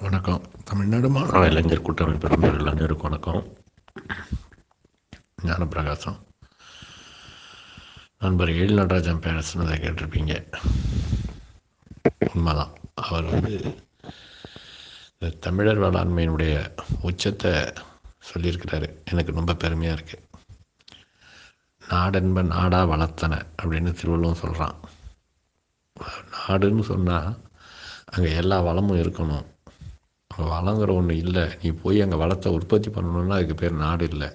வணக்கம் தமிழ்நாடு மாணவ இளைஞர் கூட்டமைப்பு நண்பர்கள் அனைவருக்கும் வணக்கம் ஞானப்பிரகாசம் நண்பர் எழில் நடராஜன் பேசுனதை கேட்டிருப்பீங்க உண்மைதான் அவர் வந்து இந்த தமிழர் வேளாண்மையினுடைய உச்சத்தை சொல்லியிருக்கிறாரு எனக்கு ரொம்ப பெருமையாக இருக்குது நாடென்ப நாடா வளர்த்தன அப்படின்னு திருவள்ளுவம் சொல்கிறான் நாடுன்னு சொன்னால் அங்கே எல்லா வளமும் இருக்கணும் அங்கே வளங்கிற ஒன்று இல்லை நீ போய் அங்கே வளத்தை உற்பத்தி பண்ணணுன்னா அதுக்கு பேர் நாடு இல்லை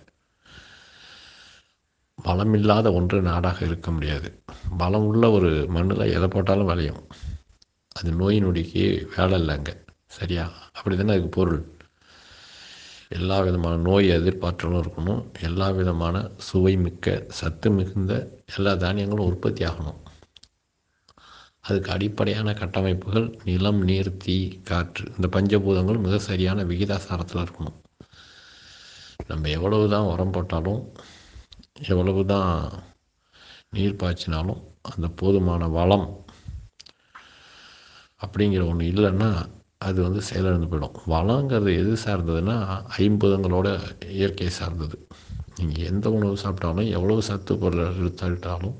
வளம் இல்லாத ஒன்று நாடாக இருக்க முடியாது வளம் உள்ள ஒரு மண்ணில் எதை போட்டாலும் விளையும் அது நோய் நொடிக்கு வேலை இல்லை அங்கே சரியா அப்படி தானே அதுக்கு பொருள் எல்லா விதமான நோய் எதிர்பார்த்தலும் இருக்கணும் எல்லா விதமான சுவை மிக்க சத்து மிகுந்த எல்லா தானியங்களும் உற்பத்தி ஆகணும் அதுக்கு அடிப்படையான கட்டமைப்புகள் நிலம் நீர் தீ காற்று இந்த பஞ்சபூதங்கள் மிக சரியான விகிதாசாரத்தில் இருக்கணும் நம்ம எவ்வளவு தான் உரம் போட்டாலும் எவ்வளவு தான் நீர் பாய்ச்சினாலும் அந்த போதுமான வளம் அப்படிங்கிற ஒன்று இல்லைன்னா அது வந்து செயலிழந்து போயிடும் வளங்கிறது எது சார்ந்ததுன்னா ஐம்பதுங்களோட இயற்கை சார்ந்தது நீங்கள் எந்த உணவு சாப்பிட்டாலும் எவ்வளவு சத்து பொருள் எடுத்தாலும்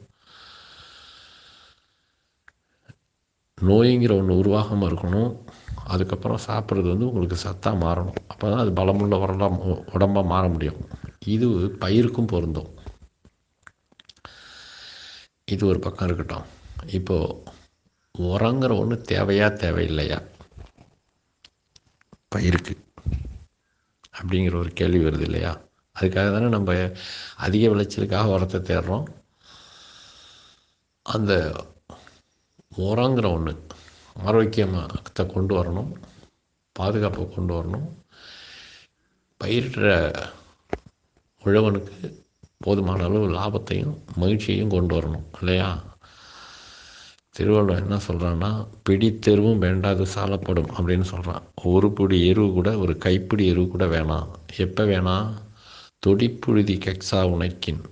நோய்ங்கிற ஒன்று உருவாகாமல் இருக்கணும் அதுக்கப்புறம் சாப்பிட்றது வந்து உங்களுக்கு சத்தாக மாறணும் அப்போ தான் அது பலமுள்ள உடம்பாக உடம்பாக மாற முடியும் இது பயிருக்கும் பொருந்தும் இது ஒரு பக்கம் இருக்கட்டும் இப்போது உரங்கிற ஒன்று தேவையா தேவையில்லையா பயிருக்கு அப்படிங்கிற ஒரு கேள்வி வருது இல்லையா அதுக்காக தானே நம்ம அதிக விளைச்சலுக்காக உரத்தை தேடுறோம் அந்த உரங்கிற ஒன்று ஆரோக்கியத்தை கொண்டு வரணும் பாதுகாப்பை கொண்டு வரணும் பயிரிடுற உழவனுக்கு போதுமான அளவு லாபத்தையும் மகிழ்ச்சியையும் கொண்டு வரணும் இல்லையா திருவள்ளுவர் என்ன சொல்கிறான்னா பிடித்தெருவும் வேண்டாது சாலப்படும் அப்படின்னு சொல்கிறான் ஒரு பிடி எருவு கூட ஒரு கைப்பிடி எருவு கூட வேணாம் எப்போ வேணாம் தொடிப்புழுதி கெக்ஸா உனைக்கின்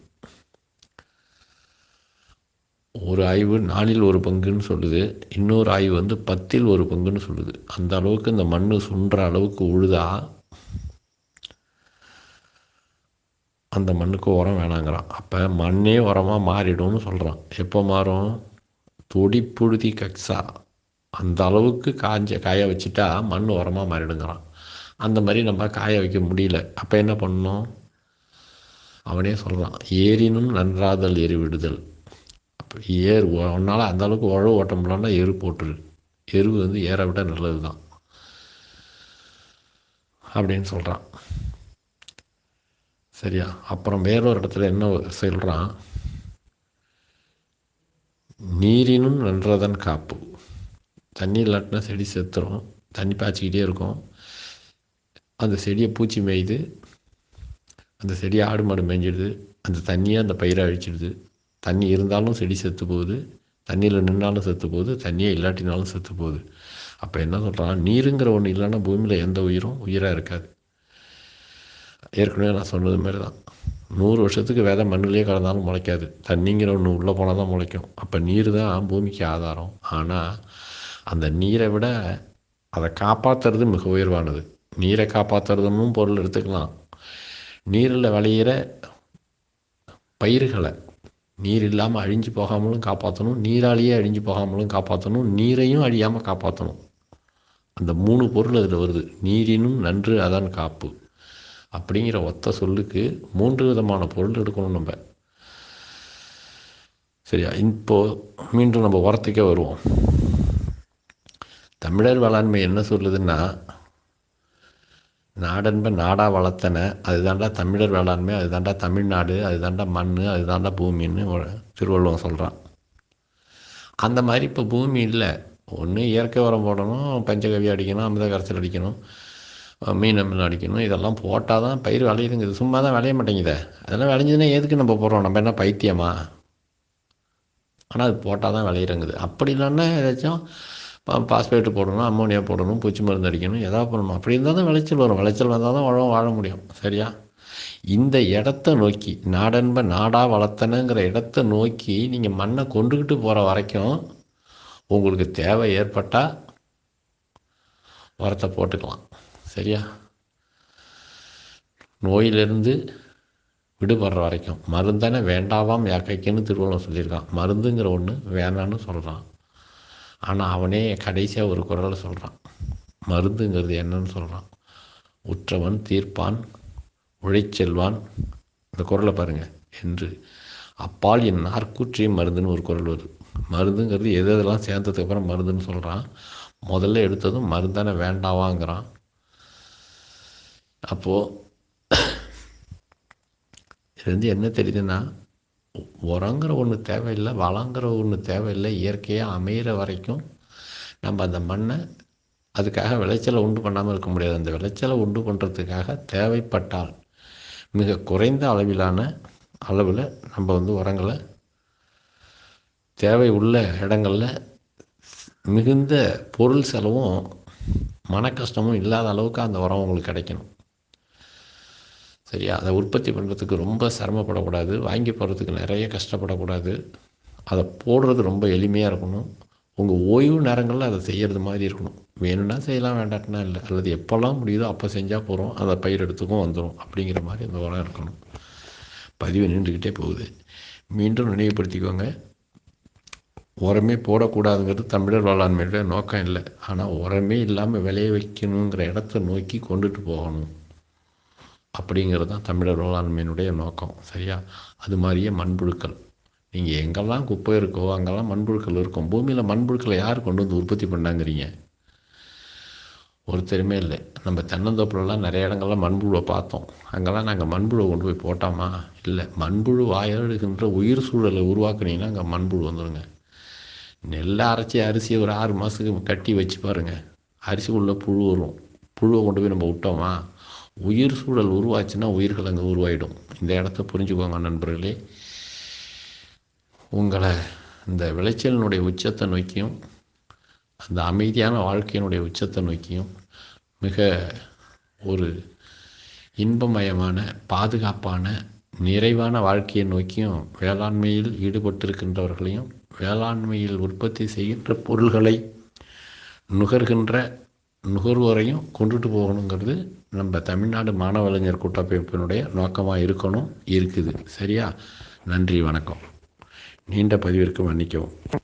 ஒரு ஆய்வு நாலில் ஒரு பங்குன்னு சொல்லுது இன்னொரு ஆய்வு வந்து பத்தில் ஒரு பங்குன்னு சொல்லுது அந்த அளவுக்கு இந்த மண் சுன்ற அளவுக்கு உழுதா அந்த மண்ணுக்கு உரம் வேணாங்கிறான் அப்போ மண்ணே உரமாக மாறிடும்னு சொல்கிறான் எப்போ மாறும் தொடிப்புழுதி கக்ஸா அந்த அளவுக்கு காஞ்ச காய வச்சுட்டா மண் உரமாக மாறிடுங்கிறான் அந்த மாதிரி நம்ம காய வைக்க முடியல அப்போ என்ன பண்ணணும் அவனே சொல்கிறான் ஏறினும் நன்றாதல் எரி விடுதல் அப்போ ஏர் உன்னால் அந்த அளவுக்கு உழவு ஓட்ட முடியலன்னா எரு போட்டுரு எரு வந்து ஏற விட நல்லது தான் அப்படின்னு சொல்கிறான் சரியா அப்புறம் வேறொரு இடத்துல என்ன சொல்கிறான் நீரினும் நன்றதன் காப்பு தண்ணி இல்லாட்டினா செடி செத்துரும் தண்ணி பாய்ச்சிக்கிட்டே இருக்கும் அந்த செடியை பூச்சி மேய்து அந்த செடியை ஆடு மாடு மேய்ஞ்சிடுது அந்த தண்ணியை அந்த பயிரை அழிச்சிடுது தண்ணி இருந்தாலும் செடி செத்து போகுது தண்ணியில் நின்னாலும் செத்து போகுது தண்ணியே இல்லாட்டினாலும் செத்து போகுது அப்போ என்ன சொல்கிறான் நீருங்கிற ஒன்று இல்லைன்னா பூமியில் எந்த உயிரும் உயிராக இருக்காது ஏற்கனவே நான் சொன்னது மாதிரி தான் நூறு வருஷத்துக்கு விதை மண்ணிலே கலந்தாலும் முளைக்காது தண்ணிங்கிற ஒன்று உள்ளே போனால் தான் முளைக்கும் அப்போ நீர் தான் பூமிக்கு ஆதாரம் ஆனால் அந்த நீரை விட அதை காப்பாற்றுறது மிக உயர்வானது நீரை காப்பாற்றுறதுன்னு பொருள் எடுத்துக்கலாம் நீரில் விளையிற பயிர்களை நீர் இல்லாமல் அழிஞ்சு போகாமலும் காப்பாற்றணும் நீராலேயே அழிஞ்சு போகாமலும் காப்பாற்றணும் நீரையும் அழியாமல் காப்பாற்றணும் அந்த மூணு பொருள் அதில் வருது நீரினும் நன்று அதான் காப்பு அப்படிங்கிற ஒத்த சொல்லுக்கு மூன்று விதமான பொருள் எடுக்கணும் நம்ம சரியா இப்போது மீண்டும் நம்ம உரத்துக்கே வருவோம் தமிழர் வேளாண்மை என்ன சொல்லுதுன்னா நாடன்ப நாடாக வளர்த்தன அதுதாண்டா தமிழர் வேளாண்மை அதுதாண்டா தமிழ்நாடு அதுதாண்டா மண் அதுதாண்டா பூமின்னு திருவள்ளுவம் சொல்கிறான் அந்த மாதிரி இப்போ பூமி இல்லை ஒன்று இயற்கை உரம் போடணும் பஞ்சகவி அடிக்கணும் அமிர்த கரைசல் அடிக்கணும் மீன் அமிலம் அடிக்கணும் இதெல்லாம் போட்டால் தான் பயிர் விளையுதுங்க இது சும்மா தான் விளைய மாட்டேங்குதே அதெல்லாம் விளைஞ்சதுன்னா எதுக்கு நம்ம போடுறோம் நம்ம என்ன பைத்தியமா ஆனால் அது போட்டால் தான் விளையிறங்குது அப்படி இல்லைன்னா ஏதாச்சும் பாஸ்பேட்டு போடணும் அம்மோனியா போடணும் பூச்சி மருந்து அடிக்கணும் எதாவது பண்ணணும் அப்படி இருந்தால் தான் விளைச்சல் வரும் விளைச்சல் வந்தால் தான் உழவு வாழ முடியும் சரியா இந்த இடத்த நோக்கி நாடன்ப நாடாக வளர்த்தனுங்கிற இடத்த நோக்கி நீங்கள் மண்ணை கொண்டுக்கிட்டு போகிற வரைக்கும் உங்களுக்கு தேவை ஏற்பட்டால் உரத்தை போட்டுக்கலாம் சரியா நோயிலிருந்து விடுபடுற வரைக்கும் மருந்தானே வேண்டாவாம் யாக்கைக்குன்னு திருவள்ளுவர் சொல்லியிருக்கான் மருந்துங்கிற ஒன்று வேணான்னு சொல்கிறான் ஆனால் அவனே கடைசியாக ஒரு குரலை சொல்கிறான் மருந்துங்கிறது என்னன்னு சொல்கிறான் உற்றவன் தீர்ப்பான் உழைச்செல்வான் இந்த குரலை பாருங்கள் என்று அப்பால் என் நார்க்கூற்றியும் மருந்துன்னு ஒரு குரல் வருது மருந்துங்கிறது எது எதெல்லாம் சேர்ந்ததுக்கு அப்புறம் மருந்துன்னு சொல்கிறான் முதல்ல எடுத்ததும் மருந்தானே வேண்டாவாங்கிறான் அப்போது இது வந்து என்ன தெரியுதுன்னா உரங்கிற ஒன்று தேவையில்லை வளங்கிற ஒன்று தேவையில்லை இயற்கையாக அமையிற வரைக்கும் நம்ம அந்த மண்ணை அதுக்காக விளைச்சலை உண்டு பண்ணாமல் இருக்க முடியாது அந்த விளைச்சலை உண்டு பண்ணுறதுக்காக தேவைப்பட்டால் மிக குறைந்த அளவிலான அளவில் நம்ம வந்து உரங்களை தேவை உள்ள இடங்களில் மிகுந்த பொருள் செலவும் மன கஷ்டமும் இல்லாத அளவுக்கு அந்த உரம் உங்களுக்கு கிடைக்கணும் சரியா அதை உற்பத்தி பண்ணுறதுக்கு ரொம்ப சிரமப்படக்கூடாது வாங்கி போகிறதுக்கு நிறைய கஷ்டப்படக்கூடாது அதை போடுறது ரொம்ப எளிமையாக இருக்கணும் உங்கள் ஓய்வு நேரங்களில் அதை செய்கிறது மாதிரி இருக்கணும் வேணும்னா செய்யலாம் வேண்டாட்டினா இல்லை அல்லது எப்போல்லாம் முடியுதோ அப்போ செஞ்சால் போகிறோம் அதை பயிர் எடுத்துக்கும் வந்துடும் அப்படிங்கிற மாதிரி அந்த உரம் இருக்கணும் பதிவு நின்றுக்கிட்டே போகுது மீண்டும் நினைவுபடுத்திக்கோங்க உரமே போடக்கூடாதுங்கிறது தமிழர் வேளாண்மையோட நோக்கம் இல்லை ஆனால் உரமே இல்லாமல் விளைய வைக்கணுங்கிற இடத்த நோக்கி கொண்டுட்டு போகணும் அப்படிங்கிறது தான் தமிழர் வேளாண்மையினுடைய நோக்கம் சரியா அது மாதிரியே மண்புழுக்கள் நீங்கள் எங்கெல்லாம் குப்பை இருக்கோ அங்கெல்லாம் மண்புழுக்கள் இருக்கும் பூமியில் மண்புழுக்களை யார் கொண்டு வந்து உற்பத்தி பண்ணாங்கிறீங்க ஒருத்தருமே இல்லை நம்ம தென்னந்தோப்புலலாம் நிறைய இடங்கள்ல மண்புழுவை பார்த்தோம் அங்கெல்லாம் நாங்கள் மண்புழுவை கொண்டு போய் போட்டோமா இல்லை மண்புழு வாயிடுகின்ற உயிர் சூழலை உருவாக்குனீங்கன்னா அங்கே மண்புழு வந்துடுங்க நெல்லை அரைச்சி அரிசியை ஒரு ஆறு மாதத்துக்கு கட்டி வச்சு பாருங்கள் அரிசி உள்ள புழு வரும் புழுவை கொண்டு போய் நம்ம விட்டோமா உயிர் சூழல் உருவாச்சுன்னா உயிர்கள் அங்கே உருவாயிடும் இந்த இடத்த புரிஞ்சுக்கோங்க நண்பர்களே உங்களை இந்த விளைச்சலினுடைய உச்சத்தை நோக்கியும் அந்த அமைதியான வாழ்க்கையினுடைய உச்சத்தை நோக்கியும் மிக ஒரு இன்பமயமான பாதுகாப்பான நிறைவான வாழ்க்கையை நோக்கியும் வேளாண்மையில் ஈடுபட்டிருக்கின்றவர்களையும் வேளாண்மையில் உற்பத்தி செய்கின்ற பொருள்களை நுகர்கின்ற நுகர்வோரையும் கொண்டுட்டு போகணுங்கிறது நம்ம தமிழ்நாடு மாணவலைஞர் கூட்டமைப்பினுடைய நோக்கமாக இருக்கணும் இருக்குது சரியா நன்றி வணக்கம் நீண்ட பதிவிற்கு மன்னிக்கவும்